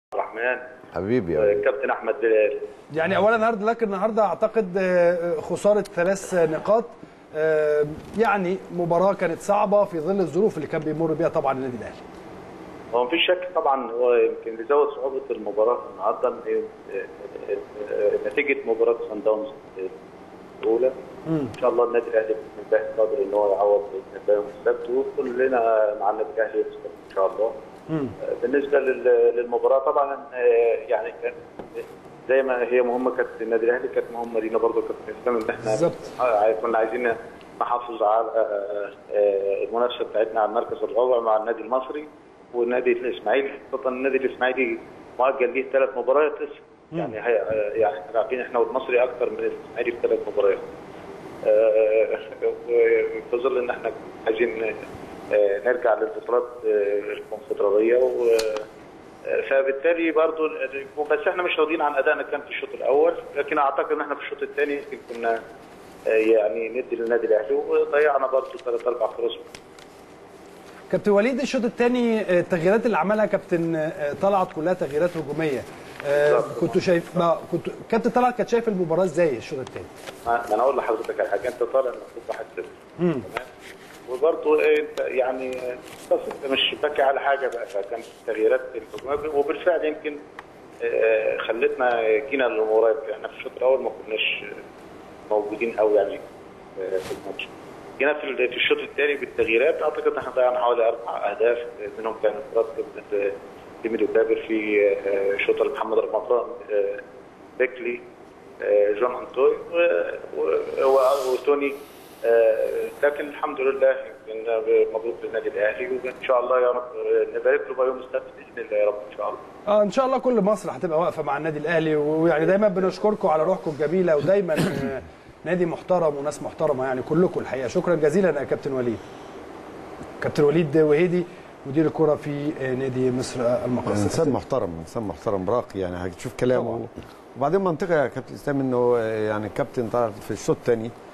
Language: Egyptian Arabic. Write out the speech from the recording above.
الرحمن حبيبي يا ولد. كابتن احمد بلال يعني اولا هارد لك النهارده اعتقد آه، خساره ثلاث نقاط آه، يعني مباراه كانت صعبه في ظل الظروف اللي كان بيمر بيها طبعا النادي الاهلي هو مفيش شك طبعا هو يمكن اللي زود صعوبه المباراه النهارده إن هي- نتيجه مباراه سان داونز الاولى ان شاء الله النادي الاهلي باذن الله قادر ان هو يعوض باذن الله يوم السبت وكلنا مع النادي الاهلي يوم السبت ان شاء الله بالنسبه لل- للمباراه طبعا آه، يعني كان زي ما هي مهمه كانت النادي الاهلي كانت مهمه لينا برضه كابتن اسلام ان احنا بالظبط. آه، كنا عايزين نحافظ على آه، آه، المنافسه بتاعتنا على المركز الرابع مع النادي المصري والنادي الاسماعيلي خاصه النادي الاسماعيلي مؤجل ليه ثلاث مباريات لسه يعني هي آه، يعني احنا عارفين احنا والمصري اكثر من الاسماعيلي في ثلاث مباريات آه، وفي ظل ان احنا عايزين آه، نرجع للبطولات آه، الكونفدراليه و آه، فبالتالي برضو بس احنا مش راضيين عن ادائنا كان في الشوط الاول لكن اعتقد ان احنا في الشوط الثاني يمكن كنا آه، يعني ندي للنادي الاهلي وضيعنا برضو ثلاث اربع فرص كابتن وليد الشوط الثاني التغييرات اللي عملها كابتن آه، طلعت كلها تغييرات هجوميه آه، بالظبط. كنت شايف ما كنت كابتن طلعت كانت شايف المباراه ازاي الشوط الثاني ما ما انا اقول لحضرتك على حاجه انت طالع المفروض واحد صفر تمام وبرضه إيه انت يعني بس انت مش باكي على حاجه بقى فكانت التغييرات الهجوميه وبالفعل يمكن آه، خلتنا جينا للمباراه احنا في الشوط الاول ما كناش موجودين قوي يعني آه، في الماتش جينا في ال- في الشوط الثاني بالتغييرات اعتقد ان احنا ضيعنا حوالي اربع اهداف منهم كان انفراد كابتن ديميدو كابر في آه، شوط لمحمد رمضان آه، بيكلي آه، جون انتوي و- و- و- وتوني آه، لكن الحمد لله يمكن مبروك للنادي الاهلي وان شاء الله يا رب آه، نبارك له بقى يوم السبت باذن الله يا رب ان شاء الله اه ان شاء الله كل مصر هتبقى واقفه مع النادي الاهلي ويعني دايما بنشكركم على روحكم الجميله ودايما آه، نادي محترم وناس محترمه يعني كلكم الحقيقه شكرا جزيلا يا كابتن وليد كابتن وليد وهيدي مدير الكره في آه، نادي مصر آه، المقاصة انسان محترم انسان محترم راقي يعني هتشوف كلامه وبعدين منطقه يا كابتن اسلام انه يعني الكابتن طلع في الشوط الثاني